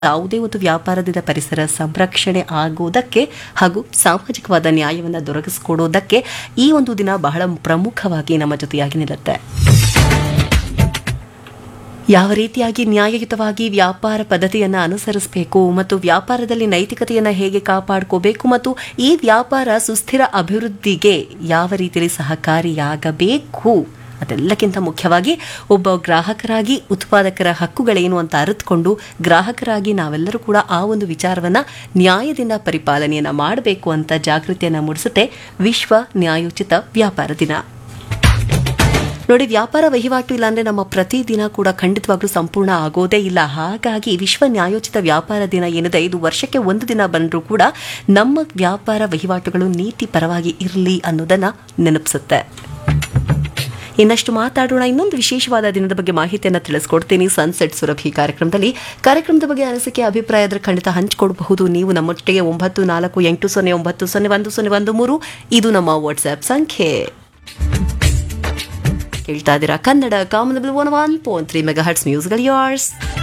ಯಾವುದೇ ಒಂದು ವ್ಯಾಪಾರದಿಂದ ಪರಿಸರ ಸಂರಕ್ಷಣೆ ಆಗುವುದಕ್ಕೆ ಹಾಗೂ ಸಾಮಾಜಿಕವಾದ ನ್ಯಾಯವನ್ನು ದೊರಕಿಸಿಕೊಡೋದಕ್ಕೆ ಈ ಒಂದು ದಿನ ಬಹಳ ಪ್ರಮುಖವಾಗಿ ನಮ್ಮ ಜೊತೆಯಾಗಿ ನಿಲ್ಲುತ್ತೆ ಯಾವ ರೀತಿಯಾಗಿ ನ್ಯಾಯಯುತವಾಗಿ ವ್ಯಾಪಾರ ಪದ್ಧತಿಯನ್ನು ಅನುಸರಿಸಬೇಕು ಮತ್ತು ವ್ಯಾಪಾರದಲ್ಲಿ ನೈತಿಕತೆಯನ್ನು ಹೇಗೆ ಕಾಪಾಡ್ಕೋಬೇಕು ಮತ್ತು ಈ ವ್ಯಾಪಾರ ಸುಸ್ಥಿರ ಅಭಿವೃದ್ಧಿಗೆ ಯಾವ ರೀತಿಯಲ್ಲಿ ಸಹಕಾರಿಯಾಗಬೇಕು ಅದೆಲ್ಲಕ್ಕಿಂತ ಮುಖ್ಯವಾಗಿ ಒಬ್ಬ ಗ್ರಾಹಕರಾಗಿ ಉತ್ಪಾದಕರ ಹಕ್ಕುಗಳೇನು ಅಂತ ಅರಿತುಕೊಂಡು ಗ್ರಾಹಕರಾಗಿ ನಾವೆಲ್ಲರೂ ಕೂಡ ಆ ಒಂದು ವಿಚಾರವನ್ನು ನ್ಯಾಯದಿಂದ ಪರಿಪಾಲನೆಯನ್ನು ಮಾಡಬೇಕು ಅಂತ ಜಾಗೃತಿಯನ್ನು ಮೂಡಿಸುತ್ತೆ ವಿಶ್ವ ನ್ಯಾಯೋಚಿತ ವ್ಯಾಪಾರ ದಿನ ನೋಡಿ ವ್ಯಾಪಾರ ವಹಿವಾಟು ಇಲ್ಲಾಂದ್ರೆ ನಮ್ಮ ಪ್ರತಿದಿನ ಕೂಡ ಖಂಡಿತವಾಗ್ಲೂ ಸಂಪೂರ್ಣ ಆಗೋದೇ ಇಲ್ಲ ಹಾಗಾಗಿ ವಿಶ್ವ ನ್ಯಾಯೋಚಿತ ವ್ಯಾಪಾರ ದಿನ ಏನಿದೆ ಇದು ವರ್ಷಕ್ಕೆ ಒಂದು ದಿನ ಬಂದರೂ ಕೂಡ ನಮ್ಮ ವ್ಯಾಪಾರ ವಹಿವಾಟುಗಳು ನೀತಿ ಪರವಾಗಿ ಇರಲಿ ಅನ್ನೋದನ್ನ ನೆನಪಿಸುತ್ತೆ ಇನ್ನಷ್ಟು ಮಾತಾಡೋಣ ಇನ್ನೊಂದು ವಿಶೇಷವಾದ ದಿನದ ಬಗ್ಗೆ ಮಾಹಿತಿಯನ್ನು ತಿಳಿಸ್ಕೊಡ್ತೀನಿ ಸನ್ಸೆಟ್ ಸುರಭಿ ಕಾರ್ಯಕ್ರಮದಲ್ಲಿ ಕಾರ್ಯಕ್ರಮದ ಬಗ್ಗೆ ಅನಿಸಿಕೆ ಅಭಿಪ್ರಾಯ ಇದ್ರೆ ಖಂಡಿತ ಹಂಚಿಕೊಡಬಹುದು ನೀವು ನಮ್ಮೊಟ್ಟಿಗೆ ಒಂಬತ್ತು ನಾಲ್ಕು ಎಂಟು ಸೊನ್ನೆ ಒಂಬತ್ತು ಸೊನ್ನೆ ಒಂದು ಸೊನ್ನೆ ಒಂದು ಮೂರು ಇದು ನಮ್ಮ ವಾಟ್ಸ್ಆಪ್ ಸಂಖ್ಯೆ ಕೇಳ್ತಾ ಇದ್ದೀರಾ Kannada Kamanabillu one one point three megahertz musical ಯಾರ್ಸ್